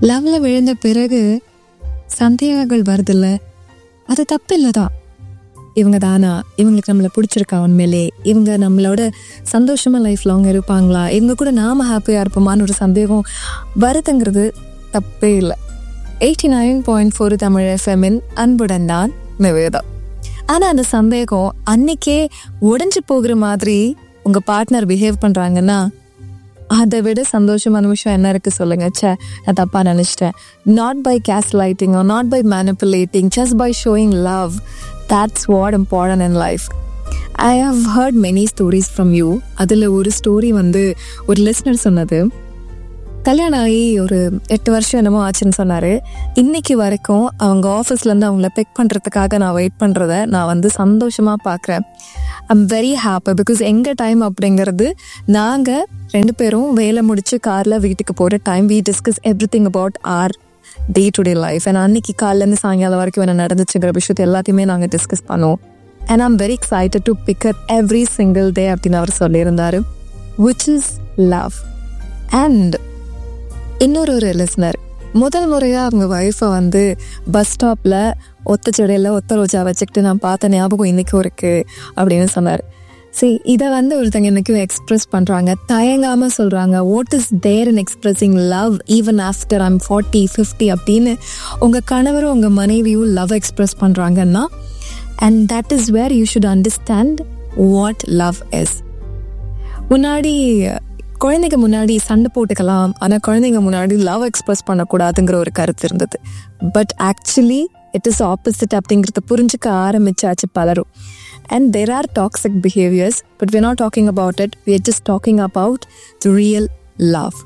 லவ்ல விழுந்த பிறகு சந்தேகங்கள் வருதுல்ல அது தப்பு இல்லதான் இவங்க தானா இவங்களுக்கு நம்மளை பிடிச்சிருக்கா உண்மையிலே இவங்க நம்மளோட சந்தோஷமா லைஃப் லாங் இருப்பாங்களா இவங்க கூட நாம ஹாப்பியா இருப்போமான்னு ஒரு சந்தேகம் வருதுங்கிறது தப்பே இல்லை eighty nine point four Tamil எஃப்எம்மின் அன்புடன் தான் நிவேதா ஆனா அந்த சந்தேகம் அன்னைக்கே உடைஞ்சு போகிற மாதிரி உங்க பார்ட்னர் பிஹேவ் பண்றாங்கன்னா அதை விட சந்தோஷமான விஷயம் என்ன இருக்கு சொல்லுங்க ச்சே நான் தப்பா நினைச்சிட்டேன் not by gaslighting not by manipulating just by showing love that's what important in life I have heard many stories from you அதில் ஒரு ஸ்டோரி வந்து ஒரு லிஸ்னர் சொன்னது கல்யாணம் ஆகி ஒரு எட்டு வருஷம் என்னமோ ஆச்சுன்னு சொன்னார் இன்னைக்கு வரைக்கும் அவங்க ஆஃபீஸ்லேருந்து அவங்கள பிக் பண்ணுறதுக்காக நான் வெயிட் பண்ணுறத நான் வந்து சந்தோஷமாக பார்க்குறேன் ஐம் வெரி ஹாப்பி பிகாஸ் எங்கள் டைம் அப்படிங்கிறது நாங்கள் ரெண்டு பேரும் வேலை முடிச்சு காரில் வீட்டுக்கு போகிற time we discuss everything about our day to day life and அன்னைக்கு காலிலேருந்து சாயங்காலம் வரைக்கும் என்ன நடந்துச்சுங்கிற விஷயத்தை எல்லாத்தையுமே நாங்கள் டிஸ்கஸ் பண்ணுவோம் and I'm very excited to bigger every single day அப்படின்னு அவர் சொல்லியிருந்தாரு விச் இஸ் லவ் அண்ட் இன்னொரு ஒரு லிஸ்னர் முதல் முறையாக அவங்க ஒய்ஃபை வந்து பஸ் ஸ்டாப்பில் ஒத்த செடியில் ஒத்த ரோஜா வச்சுக்கிட்டு நான் பார்த்த ஞாபகம் இன்றைக்கும் இருக்குது அப்படின்னு சொன்னார் சரி இதை வந்து ஒருத்தங்க இன்றைக்கும் எக்ஸ்ப்ரெஸ் பண்ணுறாங்க தயங்காமல் சொல்கிறாங்க what is there in expressing love even after I'm forty fifty அப்படின்னு உங்கள் கணவரும் உங்கள் மனைவியும் லவ் எக்ஸ்ப்ரெஸ் பண்ணுறாங்கன்னா and that is where you should understand what love is முன்னாடி குழந்தைங்க முன்னாடி சண்டை போட்டுக்கலாம் ஆனால் குழந்தைங்க முன்னாடி லவ் எக்ஸ்பிரஸ் பண்ணக்கூடாதுங்கிற ஒரு கருத்து இருந்தது but actually it is opposite அப்படிங்கிறத புரிஞ்சுக்க ஆரம்பிச்சாச்சு பலரும் and there are toxic behaviours but we not talking about it we are just talking about the real love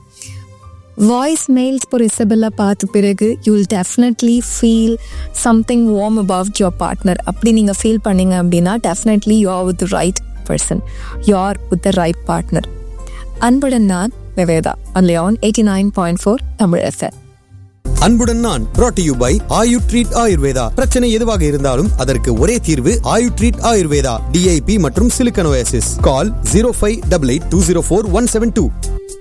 voice mails இப்போ இசபெல்லா பார்த்த பிறகு you will definitely feel something warm about your partner அப்படி நீங்கள் feel பண்ணீங்க அப்படின்னா definitely you are with right person you are with the right partner அன்புடன் நான் நிவேதா அன்லியான் eighty nine point four Tamil FM அன்புடன் நான் brought to you by Ayu treat Ayurveda பிரச்சனை எதுவாக இருந்தாலும் அதற்கு ஒரே தீர்வு ஆயு ட்ரீட் ஆயுர்வேதா டிஐபி மற்றும் சிலிக்கனோசிஸ் call zero five double eight two zero four one seven two